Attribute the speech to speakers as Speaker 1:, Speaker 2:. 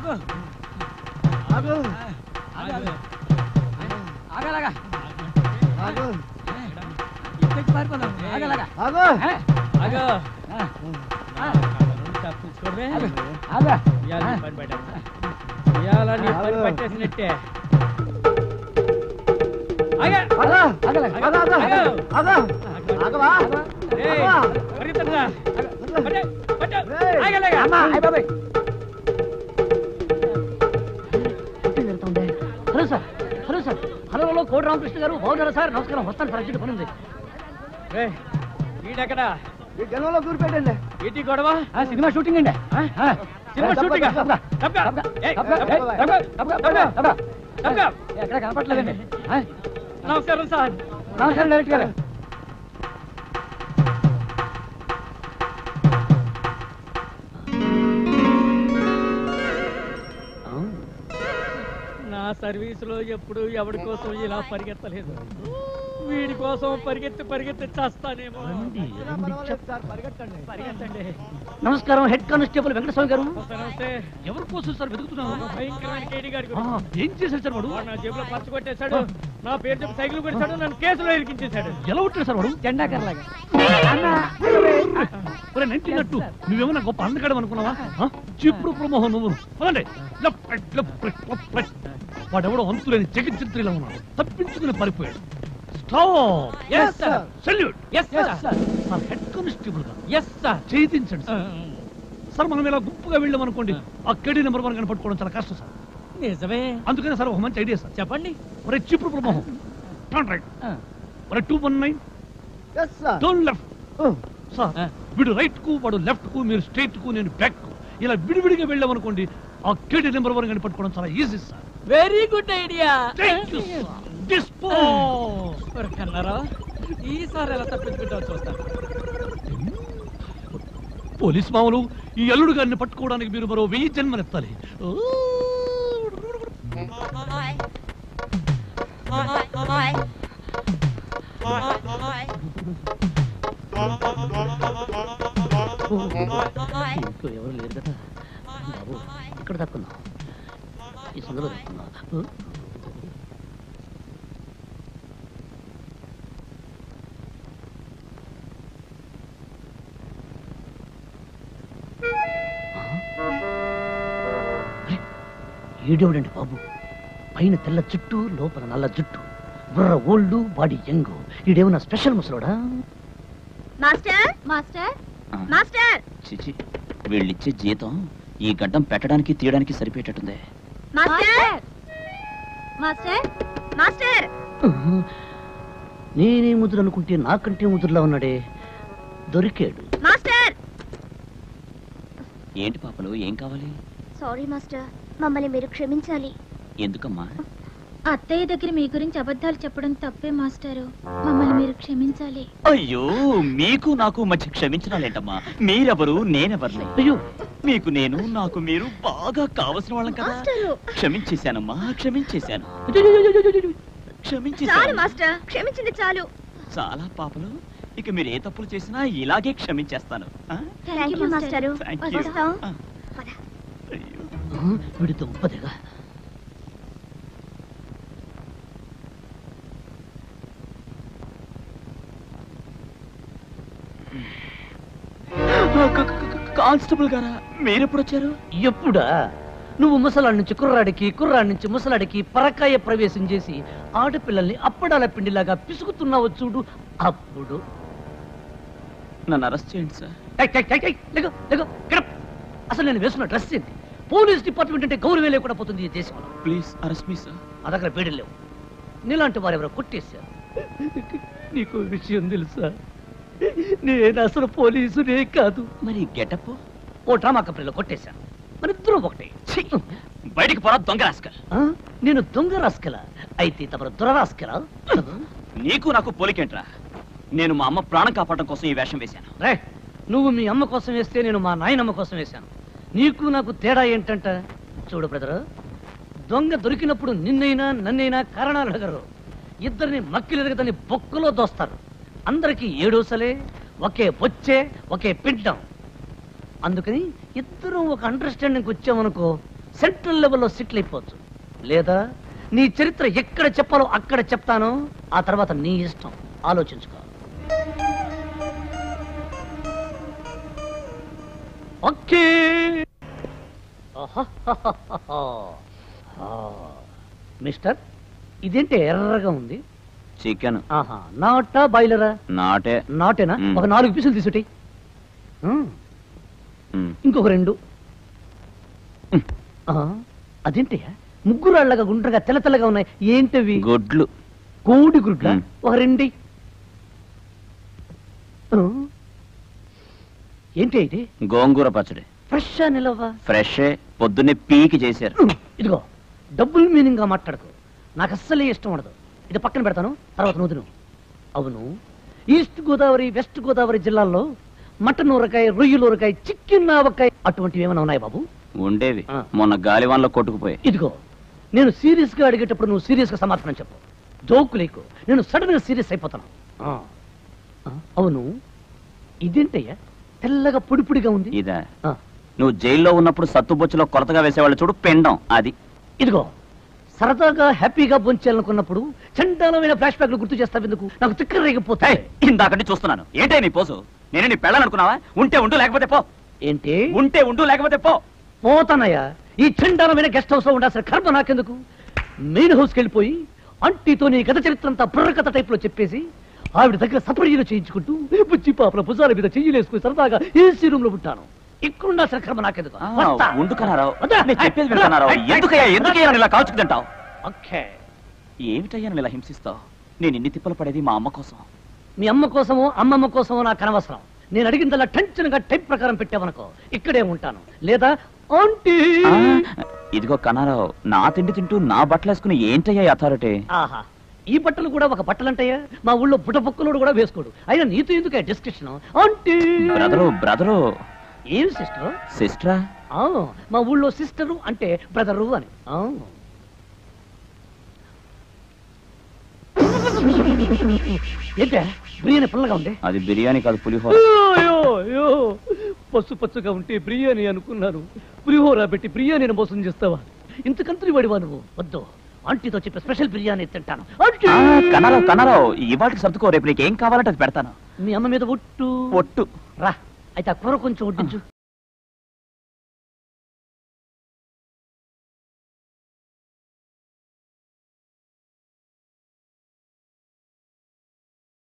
Speaker 1: ఆగు
Speaker 2: ఆగు
Speaker 1: ఆగు ఆగలాగా
Speaker 2: ఆగు
Speaker 1: ఇంటికి పారిపోదాం ఆగలాగా
Speaker 2: ఆగు
Speaker 1: ఏ?
Speaker 3: ఆగో
Speaker 1: ఆ, ఆ,
Speaker 3: తప్పించుకోవడమే
Speaker 1: ఆగు, ఆగు.
Speaker 3: ఇవాళ
Speaker 1: ఆ,
Speaker 3: నీ పని పడ్డా ఇవాళ నీ పని
Speaker 2: ఆగు.
Speaker 3: పట్టేసినట్టే ఆగా
Speaker 2: ఆగు
Speaker 1: ఆగలాగా.
Speaker 2: ఆగు ఆగు ఆగు ఆగవా
Speaker 3: ఏయ్,
Speaker 2: ఆగవా
Speaker 3: పరిగెత్తనురా. పట్టు, పట్టు.
Speaker 2: ఏయ్.
Speaker 3: ఆగలేగా.
Speaker 1: అమ్మా అయ్య బాబాయ్ hello sir hello sir hello hello Koti Ramakrishna గారు బాగున్నారా సార్ నమస్కారం వస్తాను సార్ అర్జెంట్ పని ఉంది
Speaker 3: ఏయ్, వీడెక్కడా
Speaker 2: ఈ జనంలో దూరిపెట్టండి
Speaker 3: ఏంటి గొడవ
Speaker 1: ఆ, సినిమా షూటింగ్ అండి ఆ, ఆ.
Speaker 3: సినిమా
Speaker 2: తప్పక,
Speaker 3: షూటింగ్
Speaker 2: తప్పక.
Speaker 3: తప్పక. ఏయ్,
Speaker 1: తప్పక,
Speaker 3: తప్పక.
Speaker 1: ఏయ్, తప్పక, తప్పక, తప్పక, తప్పక.
Speaker 3: తప్పక.
Speaker 1: ఎక్కడ కనపట్లేదండి ఆ,
Speaker 3: నమస్కారం సార్
Speaker 1: నమస్కారం డైరెక్ట్ గారు
Speaker 3: నా సర్వీసులో ఎప్పుడు ఎవడి కోసం ఇలా పరిగెత్తలేదు వీడి కోసం పరిగెత్తి పరిగెత్తి చేస్తానేమో
Speaker 2: పర్వాలేదు సార్ పరిగెట్టండి
Speaker 3: పరిగెత్తండి
Speaker 1: నమస్కారం హెడ్ కానిస్టేబుల్ వెంకటస్వామి గారు
Speaker 3: నమస్తే, నమస్తే
Speaker 1: ఎవరి కోసం సార్ వెతుకుతున్నావు
Speaker 3: భయంకరమైన కేడి గారి
Speaker 1: ఆ,
Speaker 3: గురించి
Speaker 1: ఏం చేశారు సార్ వాడు
Speaker 3: వాడు నా జేబులో పర్సు కొట్టేశాడు నా పేరు చెప్పి సైకిల్ కొట్టాడు నన్ను కేసులో ఇరికించేశాడు
Speaker 1: ఎలా ఉంటాడు సార్ వాడు
Speaker 3: జెండాకర్లాగా
Speaker 1: ఒరే నెంటినట్టు నువ్వేమన్నా గొప్ప అందగడం అనుకున్నావా ఆ? చిప్పుడు ప్రమోహం నువ్వు పదండి left right left right left right వాడెవడో అంతులేని జగజ్జిత్రిలో ఉన్నాడు తప్పించుకుని పారిపోయాడు stop
Speaker 3: Yes, sir.
Speaker 1: Salute
Speaker 3: yes sir
Speaker 1: sir head constable గా
Speaker 3: ఎస్ సార్
Speaker 1: చేయించండి సార్ సార్ మనం ఇలా గుంపుగా వెళ్ళామనుకోండి ఆ కేడీ నెంబర్ వన్ కనపట్టుకోవడం చాలా కష్టం సార్
Speaker 3: నిజమే
Speaker 1: అందుకనే సార్ ఒక మంచి ఐడియా సార్
Speaker 3: చెప్పండి
Speaker 1: ఒరే చిప్పుడు ప్రమోహం టర్న్ రైట్
Speaker 3: ఆ.
Speaker 1: ఒరే two one nine
Speaker 2: yes sir
Speaker 1: turn left sir
Speaker 3: ఆ.
Speaker 1: వీడు రైట్ కు వాడు లెఫ్ట్ కు మీరు స్ట్రైట్ కు నేను బ్యాక్ కు ఇలా విడివిడిగా వెళ్ళామనుకోండి ఆ కేటీ నెంబర్ వన్ కని పట్టుకోవడం చాలా easy sir
Speaker 3: very good idea
Speaker 1: thank you dispose
Speaker 3: కన్నారా ఈసారి ఎలా తప్పించుకుంటావు చూస్తాను
Speaker 1: పోలీస్ మామూలు ఈ అల్లుడు గారిని పట్టుకోవడానికి మీరు మరో వెయ్యి జన్మనెత్తాలి ఓ. ఇంట్లో ఎవరు లేరు కదా బాబు ఇక్కడ తక్కున్నాం ఈ సందులో తక్కున్నాం ఈడేవుడండి బాబు పైన తెల్ల చుట్టూ లోపల నల్ల జుట్టు బుర్ర ఓల్డ్ బాడీ యంగ్ ఈడేమన్నా స్పెషల్ ముసలోడా
Speaker 4: మాస్టర్ మాస్టర్ మాస్టర్
Speaker 5: చిచి వీళ్ళిచ్చే జీతం ఈ గడ్డం పెట్టడానికి తీయడానికి సరిపోయేటట్టుంది
Speaker 4: మాస్టర్ మాస్టర్ మాస్టర్
Speaker 1: నేనే ముద్ర అనుకుంటే నాకంటే ముద్రలా ఉన్నాడే దొరికాడు
Speaker 4: మాస్టర్
Speaker 5: ఏంటి పాపలు ఏం కావాలి
Speaker 4: సారీ మాస్టర్ మమ్మల్ని మీరు క్షమించాలి
Speaker 5: ఎందుకమ్మా
Speaker 4: అత్తయ్య దగ్గర మీ గురించి అబద్ధాలు చెప్పడం తప్పే మాస్టారు మమ్మల్ని మీరు క్షమించాలి
Speaker 5: అయ్యో మీకు నాకు మధ్య క్షమించడాలేంటమ్మా మీరెవరు నేనెవరు
Speaker 1: అయ్యో
Speaker 5: మీకు నేను నాకు మీరు బాగా కావలసిన వాళ్ళం కదా
Speaker 4: మాస్టరు
Speaker 5: క్షమించేశానమ్మా క్షమించేశాను
Speaker 4: చాలు
Speaker 5: క్షమించేశాను
Speaker 4: మాస్టర్ క్షమించింది చాలు
Speaker 5: చాలా పాపలు ఇక మీరు ఏ తప్పులు చేసినా ఇలాగే క్షమించేస్తాను ఆ?
Speaker 4: Thank you master
Speaker 5: Thank you.
Speaker 4: వస్తాం
Speaker 5: ఆ. అయ్యో.
Speaker 1: వీడితో ఉప్పదిగా
Speaker 5: క- క- క- కానిస్టేబుల్ గారా మీరెప్పుడు వచ్చారు
Speaker 1: ఎప్పుడా నువ్వు ముసలాడి నుంచి కుర్రాడికి కుర్రాడి నుంచి ముసలాడికి పరకాయ ప్రవేశం చేసి ఆడపిల్లల్ని అప్పడాల పిండిలాగా పిసుకుతున్నావు చూడు అప్పుడు
Speaker 5: నన్ను అరెస్ట్ చేయండి సార్
Speaker 1: ఏయ్, ఏయ్, ఏయ్, ఏయ్, లెగు, లెగు, get up. అసలు నేను వేసుకున్న డ్రెస్ ఏంటి పోలీస్ డిపార్ట్మెంట్ అంటే గౌరవం లేకుండా పోతుంది ఈ దేశంలో
Speaker 5: ప్లీజ్ అరెస్ట్ మీ సార్
Speaker 1: మా దగ్గర బీడలు లేవు నీలాంటి వారు ఎవరో కొట్టేశారు నీకు విషయం తెలుసా నేను అసలు పోలీసునే కాదు
Speaker 5: మరి గెటప్
Speaker 1: ఓ డ్రామా కంపెనీలో కొట్టేశాను మన ఇద్దరు ఒకటే
Speaker 5: బయటికి పోరా దొంగ రాస్కల్
Speaker 1: ఆ? నేను దొంగ రాస్కెల అయితే తమరు దురరాస్కెల
Speaker 5: నీకు నాకు పోలికేంట్రా నేను మా అమ్మ ప్రాణం కాపాడడం కోసం ఈ వేషం వేశాను
Speaker 1: రే నువ్వు మీ అమ్మ కోసం వేస్తే నేను మా నాయనమ్మ కోసం వేశాను నీకు నాకు తేడా ఏంటంట చూడు బ్రదర్ దొంగ దొరికినప్పుడు నిన్నైనా నన్నైనా కారణాలు అడగరు ఇద్దరిని మక్కిలెదగదని బొక్కలో దోస్తారు అందరికీ ఏడోసలే ఒకే బొచ్చే ఒకే పిండం అందుకని ఇద్దరం ఒక అండర్స్టాండింగ్ వచ్చామనుకో సెంట్రల్ లెవెల్లో సెటిల్ అయిపోవచ్చు లేదా నీ చరిత్ర ఎక్కడ చెప్పాలో అక్కడ చెప్తాను ఆ తర్వాత నీ ఇష్టం ఆలోచించుకో ఓకే ఆహాహాహాహా. ఆ, మిస్టర్ ఇదేంటి ఎర్రగా ఉంది
Speaker 5: చికెన్
Speaker 1: ఆహా నాటా బాయిలరా
Speaker 5: నాటే
Speaker 1: నాటేనా
Speaker 5: మ్మ్.
Speaker 1: ఒక నాలుగు పీసులు తీసుటి
Speaker 5: మ్.
Speaker 1: ఇంకొక రెండు ఆ, అదేంటయ్యా ముగ్గురు అళ్ళగా గుండ్రగా తెల్ల తెల్లగా ఉన్నాయి ఏంటవి
Speaker 5: గుడ్లు
Speaker 1: కోడి గుడ్ల
Speaker 5: మ్మ్.
Speaker 1: ఒక రెండి ఆ, ఏంటి ఇది
Speaker 5: గోంగూర పచ్చడి
Speaker 1: ఫ్రెష్ నిలవా
Speaker 5: ఫ్రెష్ పొద్దున్నే పీకి చేశారు
Speaker 1: ఉమ్, ఇదిగో డబుల్ మీనింగ్ గా మాట్లాడకు నాకు అస్సలే ఇష్టం ఉండదు ఇది పక్కన పెడతాను తర్వాత నువ్వు తిను. అవును ఈస్ట్ గోదావరి వెస్ట్ గోదావరి జిల్లాల్లో మటన్ ఊరకాయ రొయ్యల ఊరకాయ చికెన్ ఆవకాయ అటువంటివి ఏమైనా ఉన్నాయి బాబు
Speaker 5: ఉండేవి
Speaker 1: ఆ.
Speaker 5: మొన్న గాలివాన్లో కొట్టుకుపోయి
Speaker 1: ఇదిగో నేను సీరియస్ గా అడిగేటప్పుడు నువ్వు సీరియస్ గా సమాధానం చెప్పు జోకు లేకు నేను సడన్ గా సీరియస్ అయిపోతాను ఆ. ఆ, అవును ఇదేంటయ్యా తెల్లగా పొడి పొడిగా ఉంది
Speaker 5: ఇదా
Speaker 1: ఆ,
Speaker 5: నువ్వు జైల్లో ఉన్నప్పుడు సత్తుబొచ్చులో కొలతగా వేసేవాళ్ళు చూడు పెండం అది
Speaker 1: ఇదిగో సరదాగా హ్యాపీగా బొంచాలనుకున్నప్పుడు చండాలమైన ఫ్లాష్ బ్యాక్లు గుర్తు చేస్తావు ఎందుకు నాకు తిక్కర రేగిపోతాయి
Speaker 5: ఇందాకంటే చూస్తున్నాను ఏంటే నీ పోసు నేను నీ పెళ్ళనుకున్నావా ఉంటే ఉండు లేకపోతే పో
Speaker 1: ఏంటి
Speaker 5: ఉంటే ఉండు లేకపోతే పో
Speaker 1: పోతానయ్యా ఈ చండాలమైన గెస్ట్ హౌస్ లో ఉండాల్సిన కర్మ నాకెందుకు మెయిన్ హౌస్కి వెళ్ళిపోయి అంటీతో నీ కథ చరిత్ర అంతా బుర్రకథ టైప్ లో చెప్పేసి ఆవిడ దగ్గర సపరీలు చేయించుకుంటూ బుచ్చి పాపల భుజాల మీద చెయ్యలేసుకుని సరదాగా ఏసీ రూమ్ లో ఉంటాను ఇక్కడ ఉండాల్సిన కర్మ నాకెందుకు
Speaker 5: ఆ,
Speaker 1: వస్తా.
Speaker 5: ఉండు కనారావు
Speaker 1: వద్దా?
Speaker 5: నేను చెప్పేది వింటున్నారావు
Speaker 1: ఏయ్, ఏయ్,
Speaker 5: ఎందుకయ్యా
Speaker 1: ఏయ్,
Speaker 5: ఎందుకయ్యా నన్ను ఇలా కాల్చుకు తింటావు
Speaker 1: ఓకే
Speaker 5: ఏమిటయ్యా నన్ను ఇలా హింసిస్తావు నేను ఇన్ని తిప్పలు పడేది మా అమ్మ కోసం
Speaker 1: మీ అమ్మ కోసమో అమ్మమ్మ కోసమో నాకు అనవసరం నేను అడిగిందల్లా టెన్షన్ గా టైప్ ప్రకారం పెట్టావనుకో ఇక్కడే ఉంటాను లేదా ఆంటీ
Speaker 5: ఆ, ఇదిగో కనారావు నా తిండి తింటూ నా బట్టలు వేసుకుని ఏంటయ్యా ఈ అథారిటీ
Speaker 1: ఆహా ఈ బట్టలు కూడా ఒక బట్టలంటయ్యా మా ఊళ్ళో బుట్ట పొక్కలోడు కూడా వేసుకోడు అయినా నీతో ఎందుకు డిస్కషన్ ఆంటీ
Speaker 5: బ్రదరు బ్రదరు
Speaker 1: ఏం సిస్టర్
Speaker 5: సిస్టరా
Speaker 1: మా ఊళ్ళో సిస్టరు అంటే బ్రదరు అని ఆ. ఏంటే బిర్యానీ పుల్లగా ఉంది
Speaker 5: అది బిర్యానీ కాదు పులిహోర
Speaker 1: అయ్యో, అయ్యో. పసు పచ్చుగా ఉంటే బిర్యానీ అనుకున్నాను పులిహోర పెట్టి బిర్యానీని మోసం చేస్తావా ఇంతకంతరి వాడివా నువ్వు వద్దు ఆంటీతో చెప్పి స్పెషల్ బిర్యానీ తింటాను ఆంటీ!
Speaker 5: ఆ, కనారావు కనారావు ఇవాటికి సర్దుకో రేపు నీకు ఏం కావాలంటే అది పెడతాను
Speaker 1: మీ అమ్మ మీద ఒట్టు
Speaker 5: ఒట్టు
Speaker 1: రా అయితే ఆ కూర కొంచెం వడ్డించు